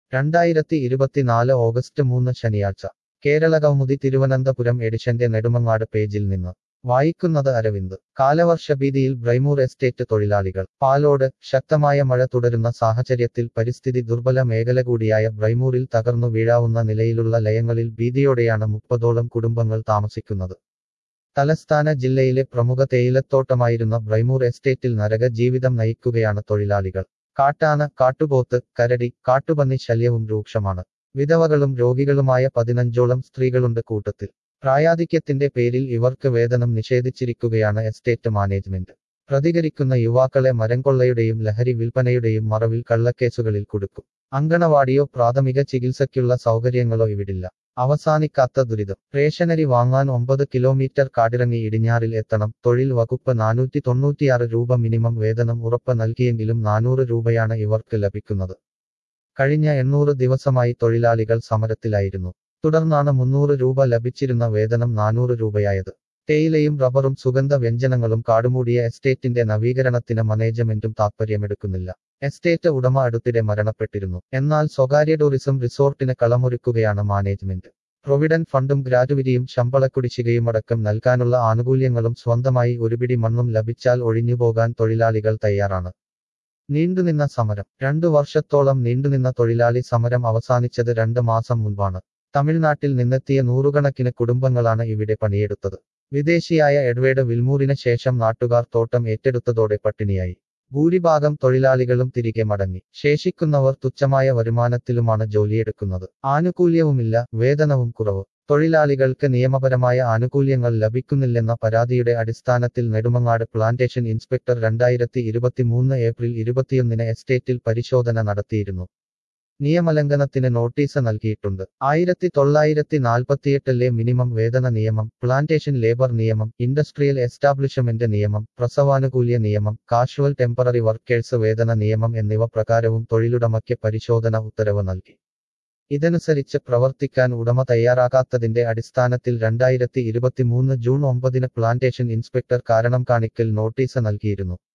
രണ്ടായിരത്തി ഇരുപത്തിനാല് ഓഗസ്റ്റ് മൂന്ന് ശനിയാഴ്ച കേരള കൗമുദി തിരുവനന്തപുരം എഡിഷന്റെ നെടുമങ്ങാട് പേജിൽ നിന്ന് വായിക്കുന്നത് അരവിന്ദ് കാലവർഷഭീതിയിൽ ബ്രൈമൂർ എസ്റ്റേറ്റ് തൊഴിലാളികൾ പാലോട് ശക്തമായ മഴ തുടരുന്ന സാഹചര്യത്തിൽ പരിസ്ഥിതി ദുർബല മേഖല കൂടിയായ ബ്രൈമൂരിൽ തകർന്നു വീഴാവുന്ന നിലയിലുള്ള ലയങ്ങളിൽ ഭീതിയോടെയാണ് മുപ്പതോളം കുടുംബങ്ങൾ താമസിക്കുന്നത് തലസ്ഥാന ജില്ലയിലെ പ്രമുഖ തേയിലത്തോട്ടമായിരുന്ന ബ്രൈമൂർ എസ്റ്റേറ്റിൽ നരക ജീവിതം നയിക്കുകയാണ് തൊഴിലാളികൾ കാട്ടാന കാട്ടുപോത്ത് കരടി കാട്ടുപന്നി ശല്യവും രൂക്ഷമാണ് വിധവകളും രോഗികളുമായ പതിനഞ്ചോളം സ്ത്രീകളുണ്ട് കൂട്ടത്തിൽ പ്രായാധിക്യത്തിന്റെ പേരിൽ ഇവർക്ക് വേതനം നിഷേധിച്ചിരിക്കുകയാണ് എസ്റ്റേറ്റ് മാനേജ്മെന്റ് പ്രതികരിക്കുന്ന യുവാക്കളെ മരംകൊള്ളയുടെയും ലഹരി വിൽപ്പനയുടെയും മറവിൽ കള്ളക്കേസുകളിൽ കുടുക്കും അങ്കണവാടിയോ പ്രാഥമിക ചികിത്സയ്ക്കുള്ള സൗകര്യങ്ങളോ ഇവിടില്ല അവസാനിക്കാത്ത ദുരിതം റേഷനരി വാങ്ങാൻ ഒമ്പത് കിലോമീറ്റർ കാടിറങ്ങി ഇടിഞ്ഞാറിൽ എത്തണം തൊഴിൽ വകുപ്പ് നാനൂറ്റി തൊണ്ണൂറ്റിയാറ് രൂപ മിനിമം വേതനം ഉറപ്പ് നൽകിയെങ്കിലും നാനൂറ് രൂപയാണ് ഇവർക്ക് ലഭിക്കുന്നത് കഴിഞ്ഞ എണ്ണൂറ് ദിവസമായി തൊഴിലാളികൾ സമരത്തിലായിരുന്നു തുടർന്നാണ് മുന്നൂറ് രൂപ ലഭിച്ചിരുന്ന വേതനം നാനൂറ് രൂപയായത് തേയിലയും റബ്ബറും സുഗന്ധ വ്യഞ്ജനങ്ങളും കാടുമൂടിയ എസ്റ്റേറ്റിന്റെ നവീകരണത്തിന് മാനേജ്മെന്റും താൽപ്പര്യമെടുക്കുന്നില്ല എസ്റ്റേറ്റ് ഉടമ അടുത്തിടെ മരണപ്പെട്ടിരുന്നു എന്നാൽ സ്വകാര്യ ടൂറിസം റിസോർട്ടിന് കളമൊരുക്കുകയാണ് മാനേജ്മെന്റ് പ്രൊവിഡന്റ് ഫണ്ടും ഗ്രാറ്റുവിറ്റിയും ശമ്പള കുടിശ്ശികയുമടക്കം നൽകാനുള്ള ആനുകൂല്യങ്ങളും സ്വന്തമായി ഒരുപിടി മണ്ണും ലഭിച്ചാൽ ഒഴിഞ്ഞുപോകാൻ തൊഴിലാളികൾ തയ്യാറാണ് നീണ്ടുനിന്ന സമരം രണ്ടു വർഷത്തോളം നീണ്ടുനിന്ന തൊഴിലാളി സമരം അവസാനിച്ചത് രണ്ട് മാസം മുൻപാണ് തമിഴ്നാട്ടിൽ നിന്നെത്തിയ നൂറുകണക്കിന് കുടുംബങ്ങളാണ് ഇവിടെ പണിയെടുത്തത് വിദേശിയായ എഡ്വേർഡ് വിൽമൂറിന് ശേഷം നാട്ടുകാർ തോട്ടം ഏറ്റെടുത്തതോടെ പട്ടിണിയായി ഭൂരിഭാഗം തൊഴിലാളികളും തിരികെ മടങ്ങി ശേഷിക്കുന്നവർ തുച്ഛമായ വരുമാനത്തിലുമാണ് ജോലിയെടുക്കുന്നത് ആനുകൂല്യവുമില്ല വേതനവും കുറവ് തൊഴിലാളികൾക്ക് നിയമപരമായ ആനുകൂല്യങ്ങൾ ലഭിക്കുന്നില്ലെന്ന പരാതിയുടെ അടിസ്ഥാനത്തിൽ നെടുമങ്ങാട് പ്ലാന്റേഷൻ ഇൻസ്പെക്ടർ രണ്ടായിരത്തി ഇരുപത്തിമൂന്ന് ഏപ്രിൽ ഇരുപത്തിയൊന്നിന് എസ്റ്റേറ്റിൽ പരിശോധന നടത്തിയിരുന്നു നിയമലംഘനത്തിന് നോട്ടീസ് നൽകിയിട്ടുണ്ട് ആയിരത്തി തൊള്ളായിരത്തി നാൽപ്പത്തിയെട്ടിലെ മിനിമം വേതന നിയമം പ്ലാന്റേഷൻ ലേബർ നിയമം ഇൻഡസ്ട്രിയൽ എസ്റ്റാബ്ലിഷ്മെന്റ് നിയമം പ്രസവാനുകൂല്യ നിയമം കാഷ്വൽ ടെമ്പററി വർക്കേഴ്സ് വേതന നിയമം എന്നിവ പ്രകാരവും തൊഴിലുടമയ്ക്ക് പരിശോധന ഉത്തരവ് നൽകി ഇതനുസരിച്ച് പ്രവർത്തിക്കാൻ ഉടമ തയ്യാറാകാത്തതിന്റെ അടിസ്ഥാനത്തിൽ രണ്ടായിരത്തി ഇരുപത്തിമൂന്ന് ജൂൺ ഒമ്പതിന് പ്ലാന്റേഷൻ ഇൻസ്പെക്ടർ കാരണം കാണിക്കൽ നോട്ടീസ് നൽകിയിരുന്നു